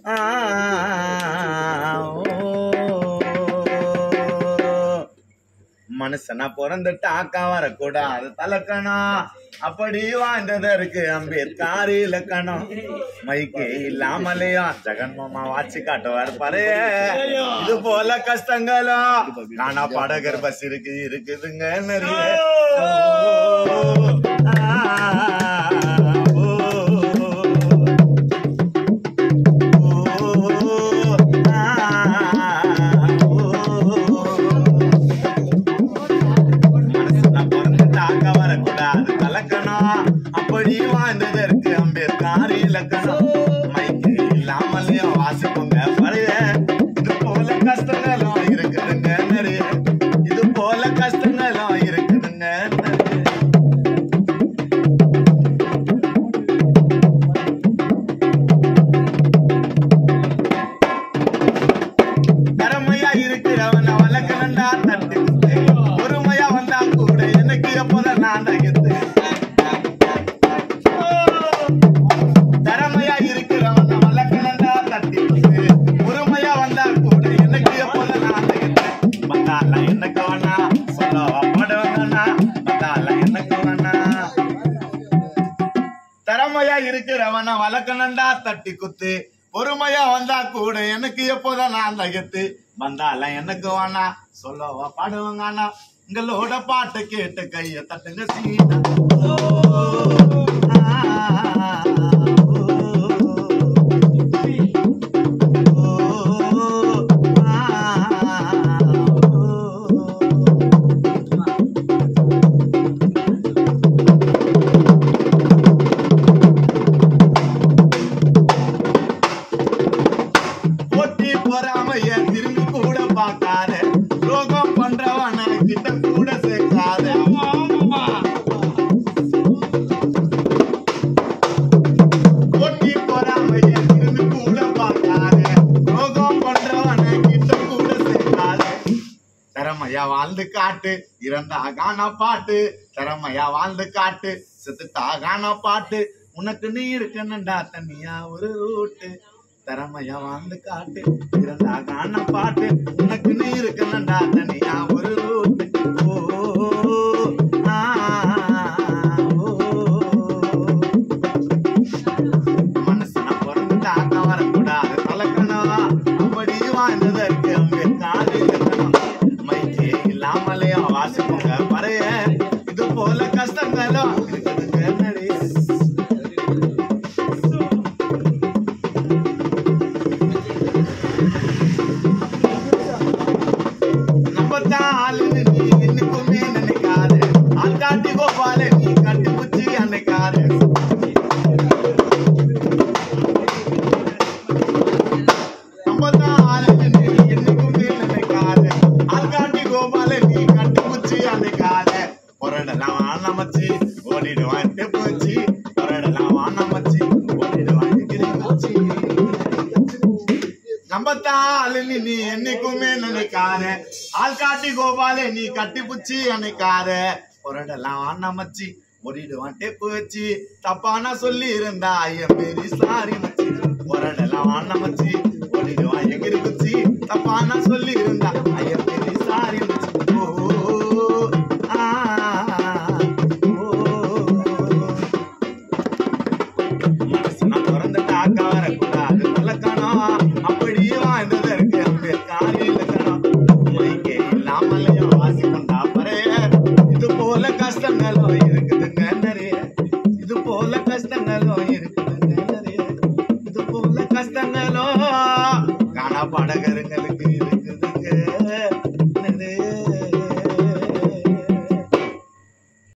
ஆ, ஓ. மனுஷனா பிறந்துட்டாக்கா வரக்கூடாது தலக்கணம் அப்படி வாழ்ந்ததற்கு அம்பேத்கார் இலக்கணம் மைக்கு இல்லாமலேயும் ஜெகன்மாமா வாட்சி காட்டுவார் பாரு இது போல கஷ்டங்களும் நானா படகர் பஸ் இருக்கு இருக்குதுங்க நிறைய ஓ, ஆ, ஓ, ஓ, ஆ, ஓ. மனசுல பிறந்துட்டாக்க வரக்கூடாது கலக்கணும் அப்படி வாழ்ந்ததற்கு அம்பேத்கார் இலக்கணம் மைக்கு இல்லாமலையும் வாசிப்போங்க பழைய இது போல கஷ்டங்களும் இருக்குதுங்க நிறைய இது போல கஷ்டங்களும் இருக்குதுங்க நிறைய திறமையா இருக்கிறவன வளர்க்கணும்டா தட்டு பொறுமையா வந்தா கூட எனக்கு எப்போதான் நான் நகைத்து திறமையா இருக்கிறவன வளர்க்கணும்டா தட்டி பொறுமையா வந்தா கூட எனக்கு எப்போதான் நான் நகைத்து பத்தால எனக்கு வேணா சொல்லவா படுவாங்கண்ணா பத்தால எனக்கு வேணா திறமையா இருக்கிறவன வளர்க்கணும்டா தட்டி குத்து பொறுமையா வந்தா கூட எனக்கு எப்போதான் நான் நகத்து வந்தால எனக்கு வேணா சொல்லவா பாடுவாங்கண்ணா உங்களோட பாட்டு கேட்டு கைய தட்டுங்க சீனா ஓ, ஆ, ஓ, ஓ, ஆ, ஓ. போட்டி பொறாமைய திரும்பி கூட பார்க்காத ரோகம் பண்றவன கிட்ட கூட சேர்க்காத போட்டி பொறாமைய திரும்பி கூட பார்க்காத ரோகம் பண்றவன கிட்ட கூட சேர்க்காத திறமையா வாழ்ந்து காட்டு இறந்தா கானா பாட்டு திறமையா வாழ்ந்து காட்டு செத்துட்டா கானா பாட்டு உனக்கு நீ இருக்கணும்டா தனியா ஒரு ரூட்டு திறமையா வாழ்ந்து காட்டு இறந்தா கானா பாட்டு உனக்கு நீ இருக்கணும்டா தனியா ஒரு ரூட்டு ஓ, ஆ, ஓ. மனசுல பிறந்துட்டாக்க வரக்கூடாது கலக்கணும் அப்படி வாழ்ந்ததற்கு அம்பேத்கார் இலக்கணம் மைக்கே இல்லாமலே வாசிப்போங்க பறைய இது போல கஷ்டங்களும் இருக்குதுங்க நிறைய. நம்பத்தான் ஆளுன்னு நீ என்னைக்குமே நினைக்காத ஆள் காட்டி கோபால நீ கட்டி புச்சி அன்னைக்காத நம்பத்தான் ஆளுன்னு நீ என்னைக்குமே நினைக்காத ஆள் காட்டி கோபால நீ கட்டி புச்சி அன்னைக்காத பொருடெல்லாம் வானமச்சி ஓடிடுவான் போச்சு பொருடெல்லாம் வானமச்சி ஓடிடுவான் கிரிமச்சி நம்பத்தாள் நீ என்னைக்குமே நினைக்காத ஆள் காட்டி கோபாலே நீ கட்டி புச்சி அணைக்காத பொருடெல்லாம் நமச்சி ஓடிடுவான் டெப்பு வச்சு தப்பானா சொல்லி இருந்தா ஐயன் பேரி சாரி மச்சி பொருடெல்லாம் நமச்சி ஓடிடுவான் எகிரி குச்சி தப்பானா சொல்லி இருந்தா ஐயன் பேரி சாரி மச்சி ஓ, ஆ, ஓ. மனசுனா பிறந்துட்டாக்க வரக்கூடாது கலக்கணும் அப்படி வாழ்ந்ததற்கு அம்பேத்கார் இலக்கணம் மைக்கே இல்லாமலையும் வாசி கொண்டா பறைய இது போல கஷ்டங்களும் இருக்குதுங்க நிறைய இது போல கஷ்டங்களும் இருக்குதுங்க நிறைய இது போல கஷ்டங்களும் காணா படகருங்களுக்கு இருக்குதுங்க